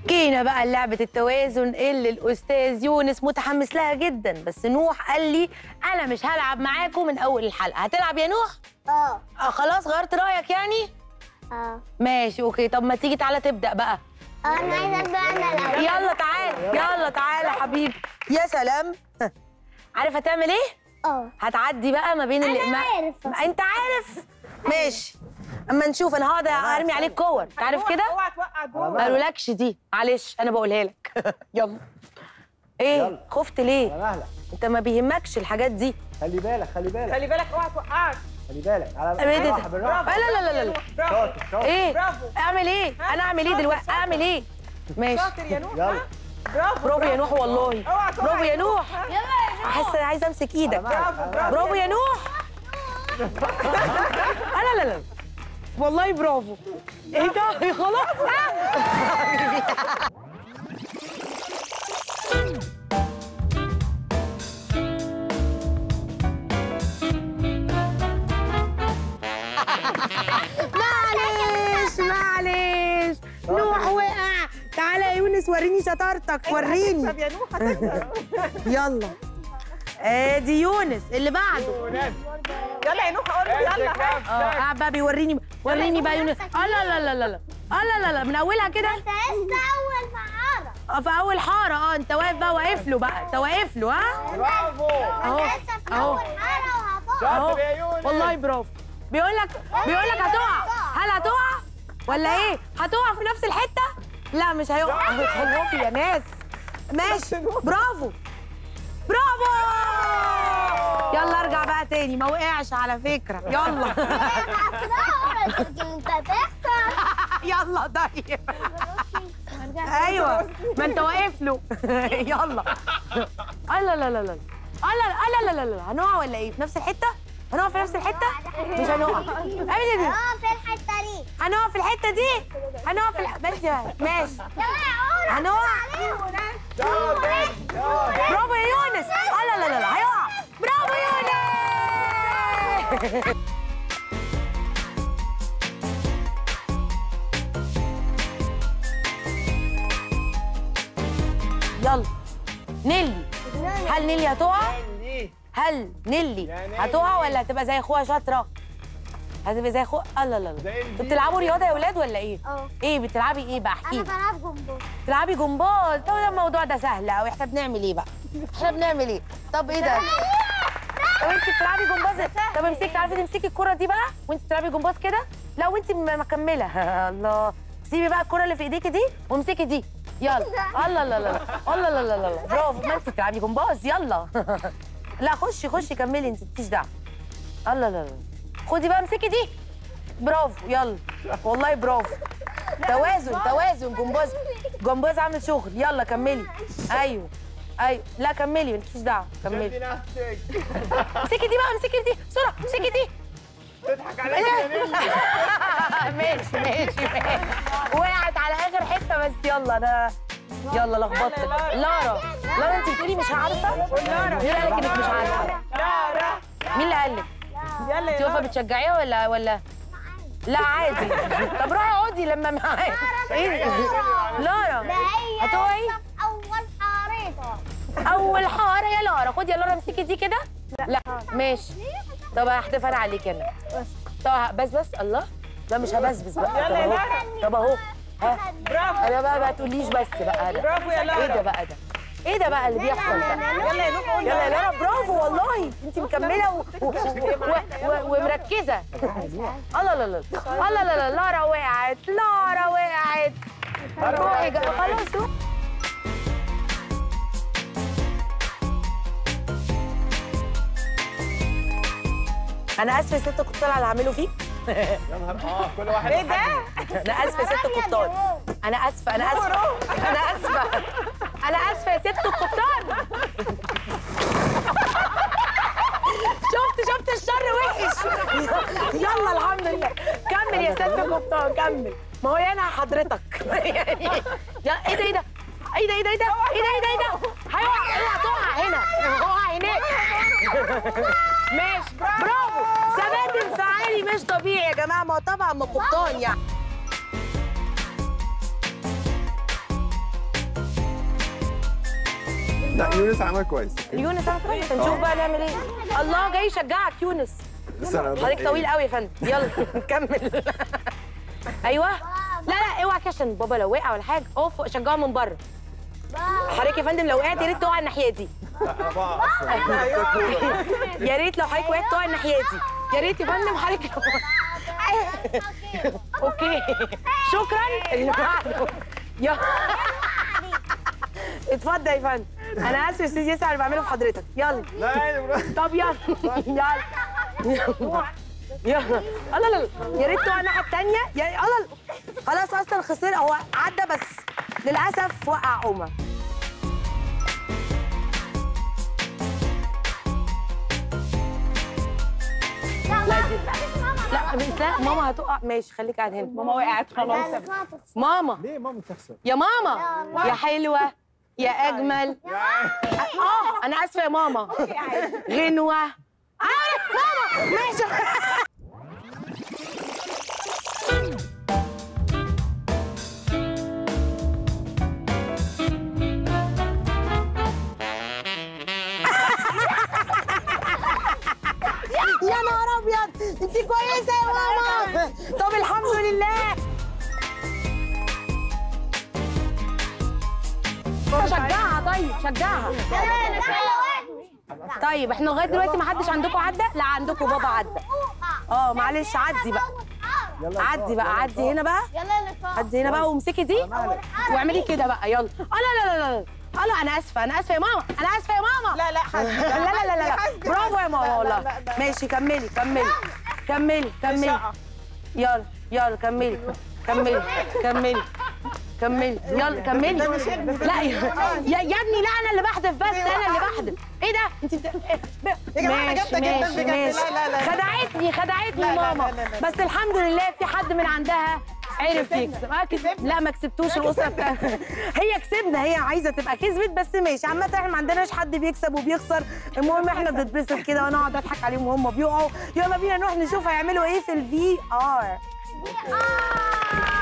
جينا بقى لعبة التوازن اللي الأستاذ يونس متحمس لها جدا بس نوح قال لي أنا مش هلعب معاكم من أول الحلقة هتلعب يا نوح؟ اه آه خلاص غيرت رأيك يعني؟ اه ماشي أوكي طب ما تيجي تعالى تبدأ بقى انا عايزه ابدا انا الاول يلا تعالى يلا تعالى حبيبي يا سلام عارف هتعمل ايه؟ اه هتعدي بقى ما بين أنا ما- عارف. ما انت عارف ماشي اما نشوف انا هقعد ارمي عليك كور انت عارف كده؟ اوعى توقع جوه ما قالولكش دي معلش انا بقولها لك يلا ايه يلا. خفت ليه على مهلك انت ما بيهمكش الحاجات دي خلي بالك خلي بالك خلي بالك اوعى توقعك خلي بالك على ايه ده بالراحه ده؟ بالراحه لا لا لا لا لا برافو شاطر شاطر ايه برافو. اعمل ايه انا اعمل ايه دلوقتي اعمل ايه ماشي شاطر يا نوح يلا. ها؟ برافو برافو يا نوح والله اوعى توقع برافو يا نوح يلا يا احس انا عايزه امسك ايدك برافو برافو برافو يا نوح لا لا لا والله برافو ايه ده خلاص معلش معلش نوح وقع تعالى يا يونس وريني شطارتك وريني طب يا نوح هتكسب يلا ادي يونس اللي بعده يلا يا نوح قول له يلا ها اه قاعد بقى بيوريني وريني بقى يونس اه لا لا لا لا لا اه لا لا لا من اولها كده انت لسه اول فعاره اه في اول حاره اه انت واقف بقى واقف له بقى انت واقف له ها برافو اهو انت لسه في اهو اول حاره وهتقع اهو شاطر يا يونس والله برافو بيقول لك بيقول لك هتقع هل هتقع ولا ايه هتقع في نفس الحته لا مش هيقع خلوكي يا ناس ماشي برافو برافو يلا ارجع بقى تاني ما وقعش على فكره يلا انت تخسر يلا طيب ايوه ما انت واقف له يلا لا لا لا لا لا لا لا لا لا لا هنقع ولا ايه في نفس الحته هنقع في نفس الحته مش هنقع ابدا اه في الحته دي هنقع في الحته دي هنقع في الح... ماشي ماشي يلا يا عمر هنقع شاطر شاطر برافو يا يونس آه لا لا لا لا هيقع برافو يونس يلا نيلي هل نيلي هتقع؟ دي هل نيلي يا نيلي. هتقع ولا هتبقى زي اخوها شاطره؟ هتبقى زي اخوها آه لا لا لا زي انتوا بتلعبوا رياضه يا ولاد ولا ايه؟ اه ايه بتلعبي ايه بقى احكي انا لي بلعب جمباز بتلعبي جمباز طب ده الموضوع ده سهل قوي احنا بنعمل ايه بقى احنا بنعمل ايه طب ايه ده طب انت بتلعبي جمباز طب امسكي تعرفي تمسكي الكره دي بقى وانت بتلعبي جمباز كده لا وانت م- مكمله الله سيبي بقى الكره اللي في ايديكي دي وامسكي دي يلا الله لا لا لا الله لا لا لا لا برافو ما انت بتلعبي جمباز يلا لا خشي خشي كملي انت مالكيش دعوه الله لا لا خدي بقى امسكي دي برافو يلا والله برافو توازن توازن جمباز جمباز عامل شغل يلا كملي ايوه ايوه لا كملي مالكيش دعوه كملي شدي نفسك امسكي دي بقى امسكي دي بسرعه امسكي دي تضحك عليك يا نيلي ماشي ماشي ماشي وقعت على اخر حته بس يلا انا يلا لخبطت يلا يا لارا لارا انت بتقولي مش عارفه لارا. مين قال لك انك مش عارفه لا لا مين اللي قال لك يلا انت يا واقفه نوح بتشجعيها ولا ولا لا عادي طب روحي اقعدي لما معايا ايه لارا ده هي هتقعي؟ لسه في اول حارتها اول حاره يا لارا خدي يا لارا امسكي دي كده لا ماشي طب هحتف انا عليك انا طب بس بس الله لا مش هبسبس بقى يلا طب يا اهو لارا. طب اهو ها برافو انا بقى ما تقوليش بس بقى ده برافو يا ايه ده لارا بقى ده ايه ده بقى اللي بيحصل ده يلا يا نوح قول يلا يا لارا برافو والله انت مكمله و... و... و... و... ومركزه الله لا لا الله لا لا لارا وقعت لارا وقعت روحي جا- خلاص روحي انا اسفه يا ست القبطان على اللي هعمله فيك يا نهار اه كل واحد ايه ده انا اسفه يا ست القبطان انا اسفه انا اسفه انا اسفه انا اسفه يا ست القبطان شفت شفت الشر وحش يلا الحمد لله كمل يا ست القبطان كمل ما هو انا حضرتك يعني يا ايه ده ايه ده ايه ده ايه ده ايه ده ايه ده ايه ده ايه ده هيقع اوعى تقع هنا اوعى هناك ماشي برافو ثبات انفعالي مش طبيعي يا جماعه ما هو طبعا ما قبطان يعني لا يونس عمل كويس يونس انا كويس نشوف بقى نعمل ايه الله جاي يشجعك يونس بس انا حضرتك طويل قوي يا فندم يلا نكمل ايوه لا لا اوعى كده عشان بابا لو وقع ولا حاجه اقف شجعه من بره حضرتك يا فندم لو وقعت يا ريت تقع الناحيه دي انا بقى اصلا يا ريت لو حضرتك وقعت تقع الناحيه دي يا ريت يا فندم حضرتك اوكي شكرا اللي بعده يلا اتفضل يا فندم انا اسف يا استاذ ياسر اللي بعمله في حضرتك يلا لا يا برا. طب يلا يلا يلا الله لا يا ريت تقع الناحيه الثانيه يا الله خلاص اصلا خسر هو عدى بس للاسف وقع عمر لا دي لا بس لا ماما هتقع ماشي خليك قاعد هنا ماما وقعت خلاص ماما ليه ماما تخسر؟ يا ماما يا حلوه يا اجمل اه انا اسفه يا ماما غنوه آه، ماما ماشي يا نهار ابيض انت كويسه يا ماما طب الحمد لله شجعها طيب شجعها طيب احنا لغايه دلوقتي ما حدش عندكم عدى لا عندكم بابا عدى اه معلش عدي بقى عدي بقى عدي هنا بقى عدي هنا بقى وامسكي دي واعملي كده بقى يلا اه لا لا لا لا اه لا انا اسفه انا اسفه يا ماما انا اسفه يا ماما لا لا حسبي لا لا لا لا, لا. برافو يا ماما والله ماشي كملي كملي كملي كملي يلا يلا كملي كملي كملي كملي يلا كملي لا يا, يا يا ابني لا انا اللي بحدف بس انا اللي بحدف ايه ده انت بت... يا جماعة أنا جامدة جدا ماشي بجد. ماشي لا، لا، لا. خدعتني خدعتني لا، لا، ماما لا، لا، لا. بس الحمد لله في حد من عندها عرف يكسب آه، كسب- لا ما كسبتوش الاسره بتاعتها هي كسبنا هي عايزه تبقى كسبت بس ماشي عامه احنا ما عندناش حد بيكسب وبيخسر المهم احنا بنتبسط كده وانا اقعد اضحك عليهم وهم بيقعوا يلا بينا نروح نشوف هيعملوا ايه في الفي ار